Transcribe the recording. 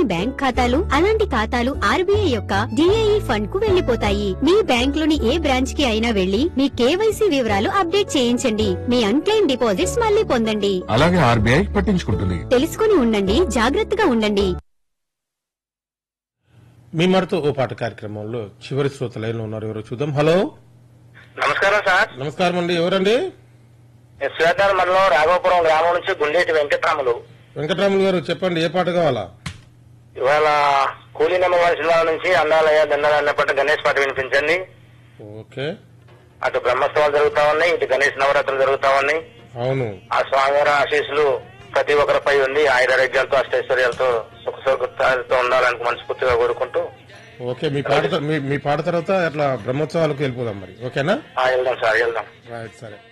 bank ఖాతాలు అలాంటి ఖాతాలు ఆర్బీఐ యొక్క డిఏఈ ఫండ్ కు వెళ్లిపోతాయి మీ బ్యాంక్ లోని ఏ బ్రాంచ్ కి అయినా వెళ్లి మీ కేవైసీ వివరాలు అప్డేట్ చేయించండి మీ అన్క్లెయిమ్ డిపాజిట్స్ మళ్ళీ పొందండి అలాగే ఆర్బీఐ పట్టించుకుంటుంది తెలుసుకుని ఉండండి జాగ్రత్తగా ఉండండి మీ మరతో ఓ పాట కార్యక్రమంలో చివరి శ్రోత లైన్లో ఉన్నారు ఎవరో చూద్దాం హలో నమస్కారం సార్ నమస్కారం అండి ఎవరండి శ్వేతార్ మండలం రాఘవపురం గ్రామం నుంచి గుండేటి వెంకటరాములు వెంకటరాములు గారు చెప్పండి ఏ పాట కావాలా ఇవాళ కూలీ నెంబర్ వన్ సినిమా నుంచి అందాలయ్య దండాలన్న పాట గణేష్ పాట వినిపించండి ఓకే అటు బ్రహ్మోత్సవాలు జరుగుతా ఉన్నాయి ఇటు గణేష్ నవరాత్రులు జరుగుతా ఉన్నాయి అవును ఆ స్వామివారి ఆశీస్సులు ప్రతి ఒక్కరిపై ఉంది ఆయురారోగ్యాలతో అష్టైశ్వర్యాలతో సుఖ సుఖాలతో ఉండాలని మనస్ఫూర్తిగా కోరుకుంటూ ఓకే మీ పాట మీ- మీ పాట తర్వాత అట్లా బ్రహ్మోత్సవాలకు వెళ్ళిపోదాం మరి ఓకేనా ఆ, వెళ్దాం సార్ వెళ్దాం రైట్ సరే